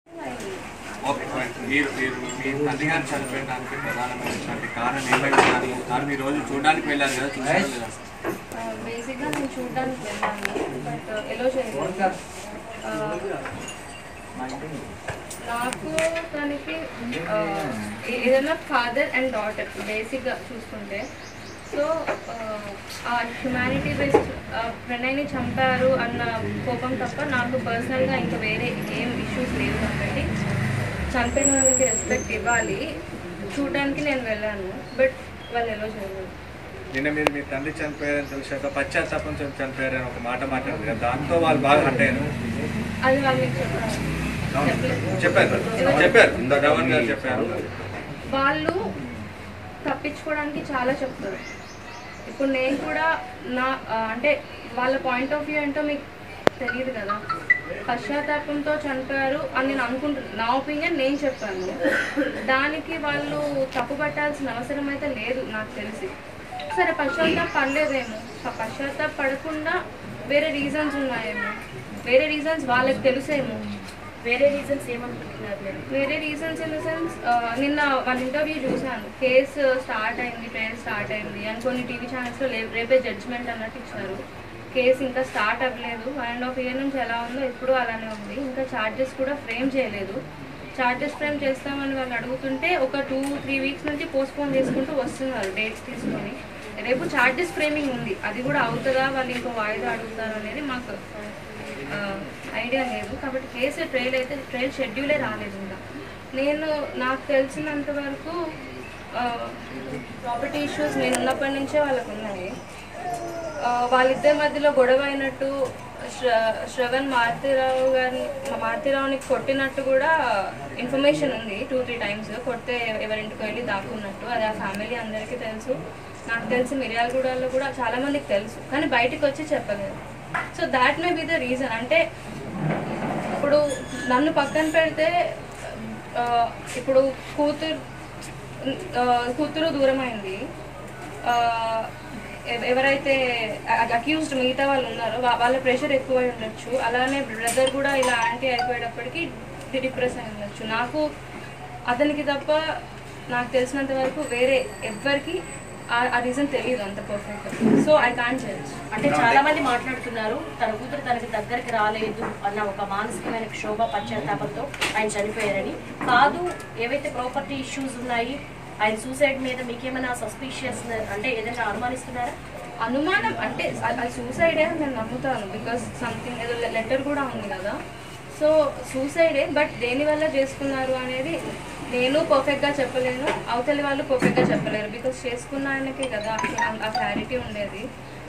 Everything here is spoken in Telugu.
Okay fine. మీరు మీరు మీ తండ్రి గారు చనిపోయడానికి ప్రధానమైనటువంటి కారణం ఏమై ఉండాలి సార్ ఈ రోజు చూడడానికి వెళ్ళారు కదా చూసారు లేదా బేసిక్గా నేను చూడడానికి వెళ్ళాను బట్ ఎలో చేయలేదు ఆ, నాకు తనకి ఆ, ఏ- ఏదైనా ఫాదర్ అండ్ డాటర్ బేసిక్గా చూసుకుంటే సో ఆ హ్యుమానిటీ బేస్డ్ ప్రణయ్ని చంపారు అన్న కోపం తప్ప నాకు పర్సనల్గా ఇంకా వేరే ఏం ఇష్యూస్ లేవు కాబట్టి చంపిన వాళ్ళకి రెస్పెక్ట్ ఇవ్వాలి చూడడానికి నేను వెళ్ళాను బట్ వాళ్ళు ఎలా చేయలేదు నిన్న మీరు మీ తండ్రి చనిపోయారని తెలిసాక పశ్చాత్తాపంతో చనిపోయారని ఒక మాట మాట్లాడారు కదా దాంతో వాళ్ళు బాగా హట్ అయ్యారు అది వాళ్ళు మీకు చెప్పారు చెప్పారు చెప్పారు ధవన్ గారు చెప్పారు వాళ్ళు తప్పించుకోవడానికి చాలా చెప్తారు ఇప్పుడు నేను కూడా నా ఆ, అంటే వాళ్ళ పాయింట్ ఆఫ్ వ్యూ ఏంటో మీకు తెలియదు కదా పశ్చాత్తాపంతో చనిపోయారు అని నేను అనుకుంటున్నాను నా ఒపీనియన్ నేను చెప్పాను దానికి వాళ్ళు తప్పు పట్టాల్సిన అవసరం అయితే లేదు నాకు తెలిసి సరే పశ్చాత్తాప పడలేదేమో ప- పశ్చాత్తాప పడకుండా వేరే రీజన్స్ ఉన్నాయేమో వేరే రీజన్స్ వాళ్ళకి తెలుసేమో వేరే రీజన్స్ ఏమనుకుంటున్నారు మీరు వేరే రీజన్స్ ఇన్ ద సెన్స్ నిన్న వాళ్ళ ఇంటర్వ్యూ చూశాను కేసు స్టార్ట్ అయింది ట్రయల్ స్టార్ట్ అయింది అని కొన్ని టీవీ ఛానల్స్లో రేపే జడ్జ్మెంట్ అన్నట్టు ఇచ్చారు కేసు ఇంకా స్టార్ట్ అవ్వలేదు వన్ అండ్ హాఫ్ ఇయర్ నుంచి ఎలా ఉందో ఇప్పుడు అలానే ఉంది ఇంకా ఛార్జెస్ కూడా ఫ్రేమ్ చేయలేదు ఛార్జెస్ ఫ్రేమ్ చేస్తామని వాళ్ళు అడుగుతుంటే ఒక టూ త్రీ వీక్స్ నుంచి పోస్ట్పోన్ చేసుకుంటూ వస్తున్నారు డేట్స్ తీసుకొని రేపు ఛార్జెస్ ఫ్రేమింగ్ ఉంది అది కూడా అవుతుందా వాళ్ళు ఇంకో వాయిదా అడుగుతారు అనేది మాకు ఐడియా లేదు కాబట్టి కేసు ట్రైల్ అయితే ట్రైల్ షెడ్యూలే రాలేదు ఇంకా నేను నాకు తెలిసినంత వరకు ప్రాపర్టీ ఇష్యూస్ నేను ఉన్నప్పటి నుంచే వాళ్ళకు ఉన్నాయి ఆ, వాళ్ళిద్దరి మధ్యలో గొడవ అయినట్టు శ్ర- శ్రవణ్ మారుతిరావు గారిని మా మారుతిరావుని కొట్టినట్టు కూడా ఇన్ఫర్మేషన్ ఉంది టూ త్రీ టైమ్స్ కొడితే ఎవరింటికి వెళ్ళి దాక్కున్నట్టు అది ఆ ఫ్యామిలీ అందరికీ తెలుసు నాకు తెలిసి మిర్యాలగూడలో కూడా చాలా మందికి తెలుసు కానీ బయటకు వచ్చి చెప్పలేదు so that may be the reason అంటే ఇప్పుడు నన్ను పక్కన పెడితే ఆ, ఇప్పుడు కూతురు ఆ, కూతురు దూరం అయింది ఆ, ఎవ- ఎవరైతే అక్యూజ్డ్ మిగతా వాళ్ళు ఉన్నారో వా- వాళ్ళ ప్రెషర్ ఎక్కువ అయి ఉండొచ్చు అలానే బ్రదర్ కూడా ఇలా యాంటీ అయిపోయేటప్పటికి డిప్రెస్ అయి ఉండొచ్చు నాకు అతనికి తప్ప నాకు తెలిసినంత వరకు వేరే ఎవ్వరికి ఆ- ఆ రీజన్ తెలియదు అంత perfect so I can't judge అంటే చాలా మంది మాట్లాడుతున్నారు తన కూతురు తనకి దగ్గరికి రాలేదు అన్న ఒక మానసికమైన క్షోభ పశ్చాత్తాపంతో ఆయన చనిపోయారని కాదు ఏవైతే ప్రాపర్టీ ఇష్యూస్ ఉన్నాయి ఆయన సూసైడ్ మీద మీకేమైనా సస్పీషియస్ అంటే ఏదైనా అనుమానిస్తున్నారా అనుమానం అంటే అది సూసైడే అని నేను నమ్ముతాను బికాస్ సంథింగ్ ఏదో లెటర్ కూడా ఉంది కదా సో సూసైడే బట్ దేని వల్ల చేసుకున్నారు అనేది నేను పర్ఫెక్ట్గా చెప్పలేను అవతలి వాళ్ళు పర్ఫెక్ట్గా చెప్పలేరు బికాస్ చేసుకున్న ఆయనకే కదా ఆ క్లారిటీ ఉండేది